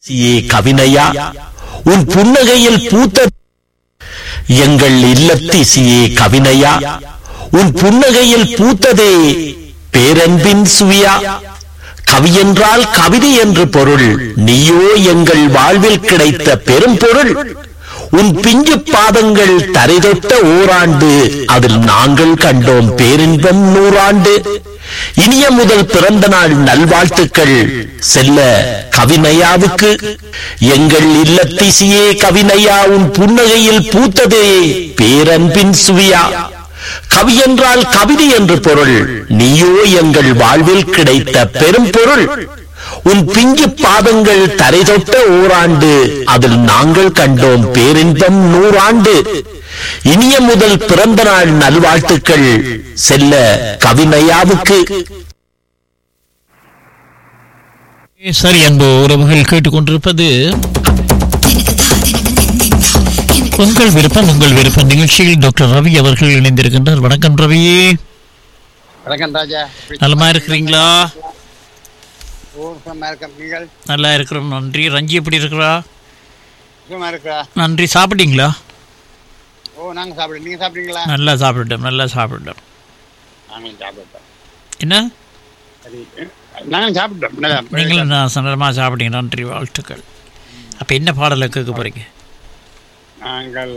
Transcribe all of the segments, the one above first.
ஏ கவினையா உன் புன்னகையில் பூத்த எங்கள் இல்லத்திசியே கவினையா உன் புன்னகையில் பூத்ததே பேரன்பின் சுவியா கவி என்றால் கவிதை என்று பொருள் நீயோ எங்கள் வாழ்வில் கிடைத்த பெரும் பொருள் உன் பிஞ்சு பாதங்கள் தரைதொட்ட ஓராண்டு அதில் நாங்கள் கண்டோம் பேரின்பம் நூறாண்டு இனிய முதல் பிறந்த நாள் நல்வாழ்த்துக்கள் செல்ல கவினையாவுக்கு எங்கள் இல்லத்திசியே கவினையா உன் புன்னகையில் பூத்ததே பேரன்பின் சுவியா கவி என்றால் கவிதை என்று பொருள் நீயோ எங்கள் வாழ்வில் கிடைத்த பெரும் பொருள் உன் பிஞ்சு பாதங்கள் தரை தொட்ட ஓராண்டு அதில் நாங்கள் கண்டோம் பேரின்பம் நூறாண்டு இனிய முதல் பிறந்த நாள் நல்வாழ்த்துக்கள் செல்ல கவினையாவுக்கு சரி அன்பு உறவுகள் கேட்டுக்கொண்டிருப்பது உங்கள் விருப்பம் உங்கள் விருப்பம் நிகழ்ச்சியில் டாக்டர் ரவி அவர்கள் இணைந்திருக்கின்றார் வணக்கம் ரவி வணக்கம் ராஜா நலமா இருக்கிறீங்களா ஓ சும்மா இருக்க நீங்கள் நல்லா இருக்கிறோம் நன்றி ரஞ்சி எப்படி இருக்கிறா சும்மா இருக்கா நன்றி சாப்பிட்டீங்களா ஓ நாங்கள் சாப்பிடுறோம் நீங்கள் சாப்பிட்றீங்களா நல்லா சாப்பிட்டோம் நல்லா சாப்பிட்டோம் நாங்களும் சாப்பிட்டோம் என்ன சரி நாங்களும் சாப்பிட்டோம் நல்லா. நீங்களும் நான் சந்தனமாக சாப்பிட்டீங்க நன்றி வாழ்த்துக்கள் அப்போ என்ன பாடலை கேட்க போறீங்க நாங்கள்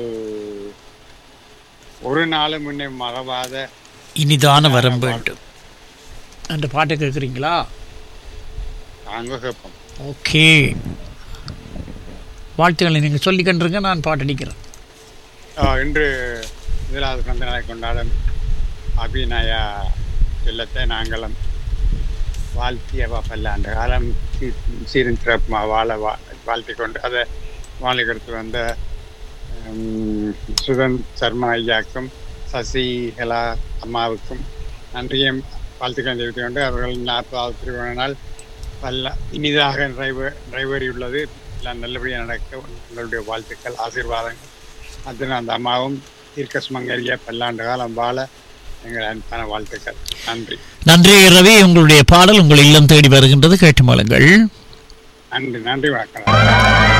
ஒரு நாள் முன்னே மறவாத இனிதான வரம் வேண்டும் அந்த பாட்டை கேட்குறீங்களா நாங்கள் கேட்போம் ஓகே வாழ்த்துக்களை நீங்கள் சொல்லிக்கன்றுங்க நான் பாட்டடிக்கிறேன் ஆ, இன்று முதலாவது பிறந்த நாளை கொண்டாடும் அபிநயா செல்லத்தை நாங்களும் வாழ்த்திய பல்லாண்டு காலம் சீ- சீரும் சிறப்புமாக வாழ வா வாழ்த்தி கொண்டு அதை வாழைக்கடுத்து வந்த உம், சுதன் சர்மா ஐயாக்கும் சசிகலா அம்மாவுக்கும் நன்றியும் வாழ்த்துக்கள் தெரிவித்துக் கொண்டு அவர்கள் நாற்பதாவது திருமண நாள் பல்ல இனிதாக நிறைவே நிறைவேறியுள்ளது எல்லாம் நல்லபடியாக நடக்க உங்களுடைய வாழ்த்துக்கள் ஆசீர்வாதங்கள் அதில் அந்த அம்மாவும் தீர்க்க சுமங்கரிய பல்லாண்டு காலம் வாழ எங்கள் அன்பான வாழ்த்துக்கள் நன்றி நன்றி ரவி உங்களுடைய பாடல் உங்கள் இல்லம் தேடி வருகின்றது கேட்டு மாளுங்கள் நன்றி நன்றி வணக்கம்